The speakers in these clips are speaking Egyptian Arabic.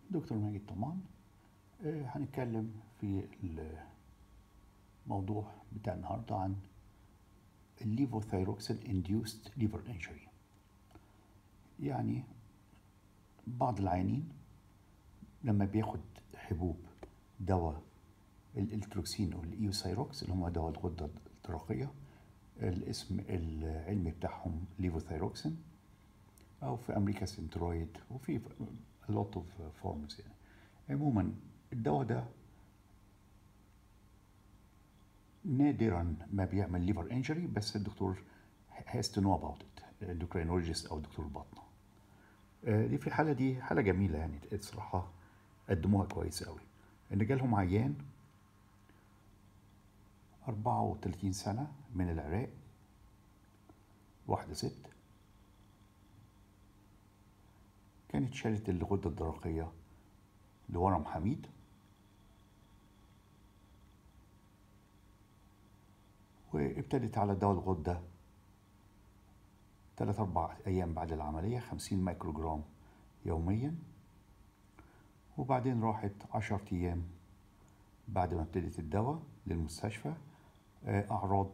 دكتور ماجد طمان آه، هنتكلم في الموضوع بتاع النهارده عن الليفوثايروكسين induced liver injury يعني بعض العيانين لما بياخد حبوب دواء الالتروكسين او الايوثايروكس اللي هم دواء الغده الدرقيه الاسم العلمي بتاعهم ليفوثايروكسين او في امريكا سنترويد وفي a lot of forms يعني عموما الدواء ده نادرا ما بيعمل ليفر انجري بس الدكتور has to know about it اندوكرينولوجيست او دكتور البطنه آه، دي في الحاله دي حاله جميله يعني الصراحه قدموها كويس قوي ان جالهم عيان 34 سنه من العراق واحده ست كانت شالت الغده الدرقيه لورم حميد وابتدت على دواء الغدة ثلاث أربع أيام بعد العملية خمسين مايكروجرام يوميا وبعدين راحت عشر أيام بعد ما ابتدت الدواء للمستشفى آه، أعراض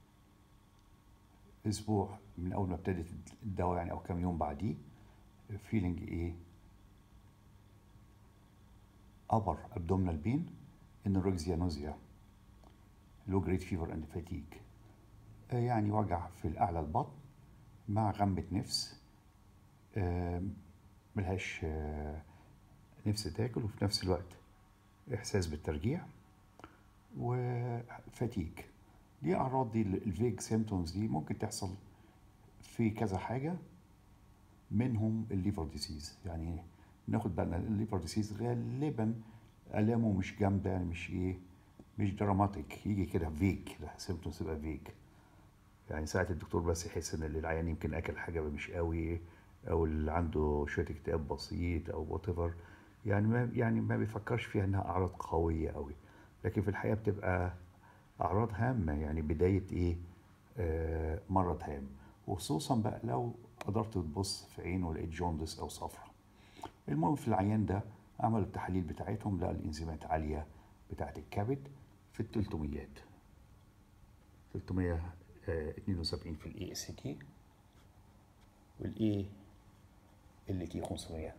أسبوع من أول ما ابتدت الدواء يعني أو كام يوم بعديه فيلينج إيه upper abdominal pain anorexia nausea low grade fever and fatigue آه، يعني وجع في الأعلى البطن مع غمة نفس آه، ملهاش آه، نفس تاكل وفي نفس الوقت إحساس بالترجيع وفتيج دي أعراض دي الفيج سيمتومز دي ممكن تحصل في كذا حاجة منهم الليفر ديسيز يعني ناخد بالنا الليفر ديسيز غالبا الامه مش جامده يعني مش ايه مش دراماتيك يجي كده فيك كده سيمتومز تبقى فيك يعني ساعات الدكتور بس يحس ان العيان يمكن اكل حاجه مش قوي او اللي عنده شويه اكتئاب بسيط او وات يعني ما يعني ما بيفكرش فيها انها اعراض قويه قوي لكن في الحقيقه بتبقى اعراض هامه يعني بدايه ايه آه مرض هام وخصوصا بقى لو قدرت تبص في عينه ولقيت جوندس او صفرة المهم في العيان ده عملوا التحاليل بتاعتهم لقى الانزيمات عاليه بتاعت الكبد في التلتميات 372 في الاي اس تي والاي ال تي 500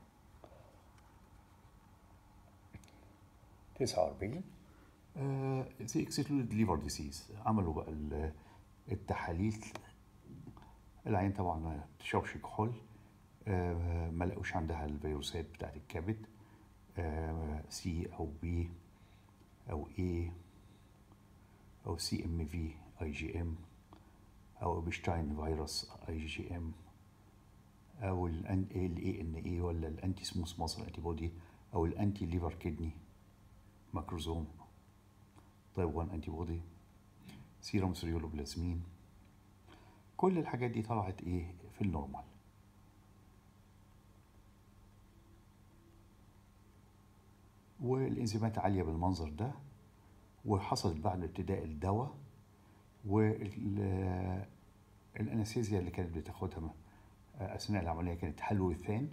49 زي اكسكلود ليفر ديسيز عملوا بقى ال- التحاليل العين طبعا ما بتشربش كحول آه، ما لقوش عندها الفيروسات بتاعت الكبد سي او بي او اي او سي ام في اي جي ام او بشتاين فيروس اي جي ام او الاي ان اي ولا الانتي سموث ماسل انتي بودي او الانتي ليفر كدني ماكروزوم طيب 1 انتي بودي سيروم سريولوبلازمين كل الحاجات دي طلعت ايه في النورمال والانزيمات عالية بالمنظر ده وحصلت بعد ابتداء الدواء والانستيزيا اللي كانت بتاخدها م- اثناء العملية كانت حلوثان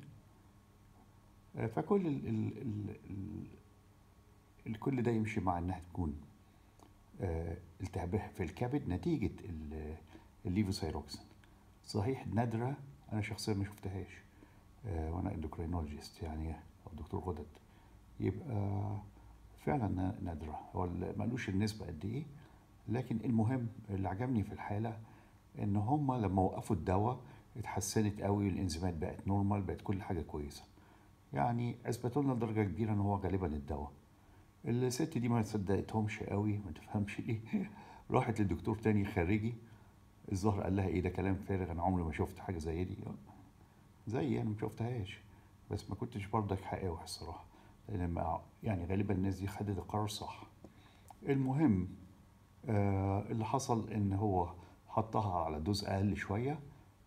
فكل ال ال ال ال الكل ده يمشي مع انها تكون آه، التهاب في الكبد نتيجة ال- الليفوسايروكسين صحيح نادرة أنا شخصيا ما شفتهاش آه، وأنا اندوكرينولوجيست يعني أو دكتور غدد يبقى فعلا نا- نادرة هو ال- مالوش النسبة قد إيه لكن المهم اللي عجبني في الحالة إن هما لما وقفوا الدواء اتحسنت قوي الانزيمات بقت نورمال بقت كل حاجة كويسة يعني اثبتوا لنا لدرجة كبيرة إن هو غالبا الدواء الست دي ما صدقتهمش قوي ما تفهمش ليه راحت لدكتور تاني خارجي الظاهر قال لها ايه ده كلام فارغ انا عمري ما شفت حاجه زي دي زي انا ما شفتهاش بس ما كنتش برضك هقاوح الصراحه لان ما- يعني غالبا الناس دي خدت القرار صح المهم آه اللي حصل ان هو حطها على دوز اقل شويه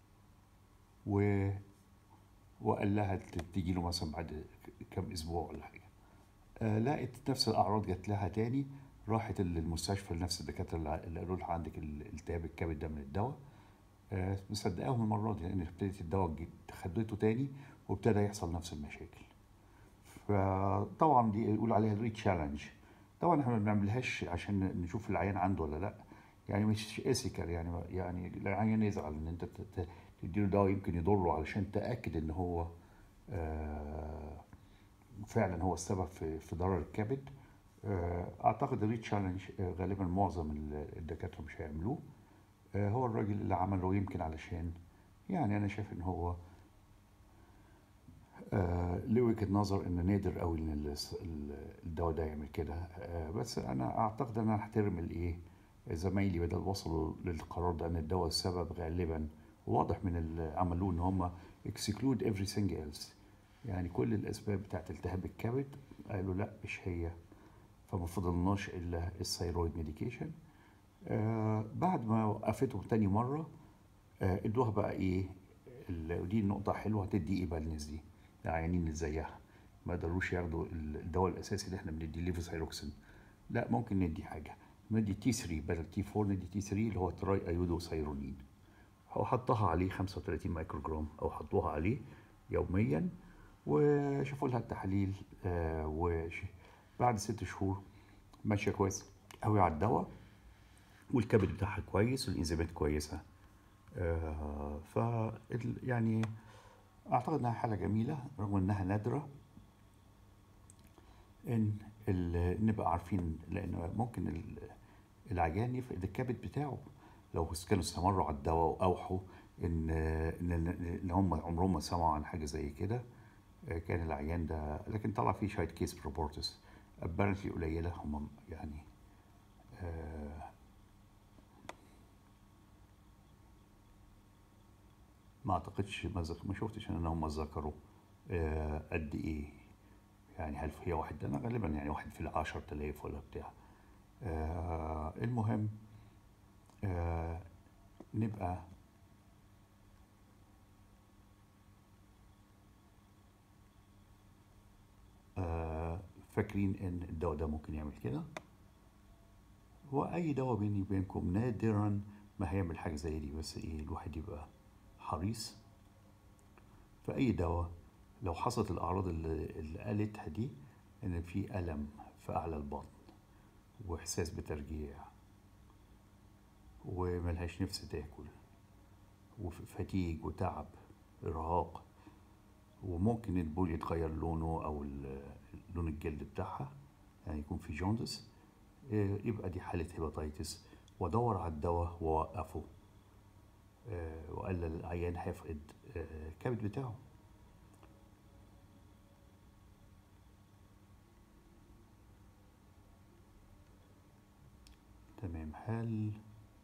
و وقال لها تجي له مثلا بعد كام اسبوع ولا حاجه آه، لقت نفس الاعراض جات لها تاني راحت المستشفى لنفس الدكاتره اللي اللي قالوا لها عندك الالتهاب الكبد ده من الدواء آه، مصدقاهم المره دي لان ابتدت الدواء الجديد خدته تاني وابتدى يحصل نفس المشاكل ف فطبعا دي يقول عليها ري تشالنج طبعا احنا ما بنعملهاش عشان نشوف العيان عنده ولا لا يعني مش ايثيكال يعني يعني العيان يزعل ان انت ت- ت- تديله دواء يمكن يضره علشان تاكد ان هو آه، فعلا هو السبب في في ضرر الكبد آه، اعتقد الري تشالنج غالبا معظم ال- الدكاتره مش هيعملوه آه، هو الراجل اللي عمله يمكن علشان يعني انا شايف ان هو آه، ليه وجهة نظر ان نادر قوي ان ال- ال- الدواء ده يعمل كده آه، بس انا اعتقد ان انا احترم الايه زمايلي بدل وصلوا للقرار ده ان الدواء السبب غالبا واضح من اللي عملوه ان هم exclude everything else يعني كل الاسباب بتاعت التهاب الكبد قالوا لا مش هي فما فضلناش الا الثيرويد ميديكيشن آه بعد ما وقفته تاني مره آه ادوها بقى ايه ال- ودي النقطة حلوة هتدي ايه بقى الناس دي العيانين اللي زيها ما قدروش ياخدوا ال- الدواء الأساسي اللي احنا بنديه ليفوسايروكسين لا ممكن ندي حاجة ندي تي 3 بدل تي 4 ندي تي 3 اللي هو تراي ايودو سيرونين هو حطها عليه 35 مايكرو جرام او حطوها عليه يوميا وشافوا لها التحاليل آه وبعد ست شهور ماشية كويس قوي على الدواء والكبد بتاعها كويس والانزيمات كويسة آه ف ال- يعني اعتقد انها حاله جميله رغم انها نادره ان ال- نبقى عارفين لان ممكن ال- العيان يفقد الكبد بتاعه لو كانوا استمروا على الدواء واوحوا ان ان ان هم عمرهم ما سمعوا عن حاجه زي كده آه، كان العيان ده لكن طلع فيه شويه كيس بروبورتس ابارنتلي قليله هم يعني آه، ما اعتقدش ما, ذك... ما شفتش ان هم ذكروا آه، قد ايه يعني هل هي واحد انا غالبا يعني واحد في العشر تلاف ولا بتاع آه، المهم آه، نبقى آه، فاكرين ان الدواء ده ممكن يعمل كده واي دواء بيني وبينكم نادرا ما هيعمل حاجه زي دي بس ايه الواحد يبقى حريص فأي دواء لو حصلت الأعراض اللي, اللي قالتها دي إن في ألم في أعلى البطن وإحساس بترجيع وملهاش نفس تاكل وفتيج وتعب إرهاق وممكن البول يتغير لونه أو ال- لون الجلد بتاعها يعني يكون في جوندس إيه، يبقى دي حالة هيباتيتس وأدور على الدواء وأوقفه آه، وقال العيان هيفقد آه، الكبد بتاعه تمام هل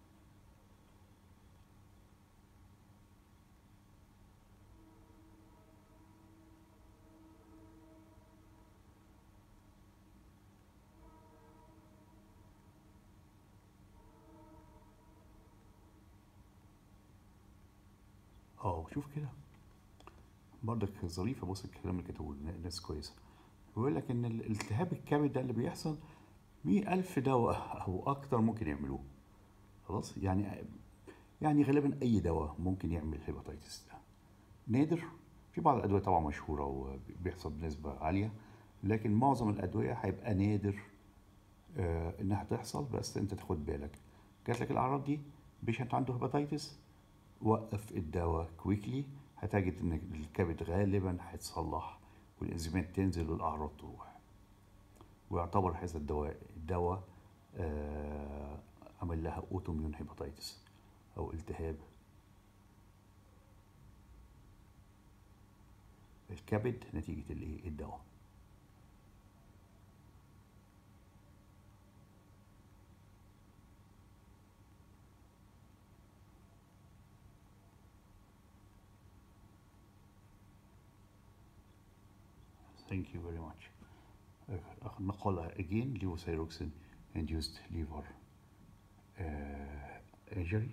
اه شوف كده برضك ظريفة بص الكلام اللي كتبه الناس كويسة بيقول لك إن الالتهاب الكبد ده اللي بيحصل مية ألف دواء أو أكتر ممكن يعملوه خلاص يعني يعني غالبا أي دواء ممكن يعمل هيباتيتس ده نادر في بعض الأدوية طبعا مشهورة وبيحصل بنسبة عالية لكن معظم الأدوية هيبقى نادر آه إنها تحصل بس أنت تاخد بالك جات لك الأعراض دي بيشنت عنده هيباتيتس وقف الدواء كويكلي هتجد ان الكبد غالبا هيتصلح والانزيمات تنزل والاعراض تروح ويعتبر هذا الدواء الدواء آه عمل لها اوتوميون هيباتيتس او التهاب الكبد نتيجة الايه الدواء Thank you very much. آخر مقالة again levothyroxine induced liver uh, injury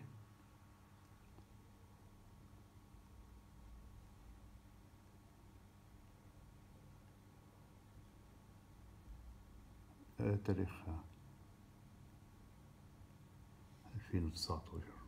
آه، تاريخ 2019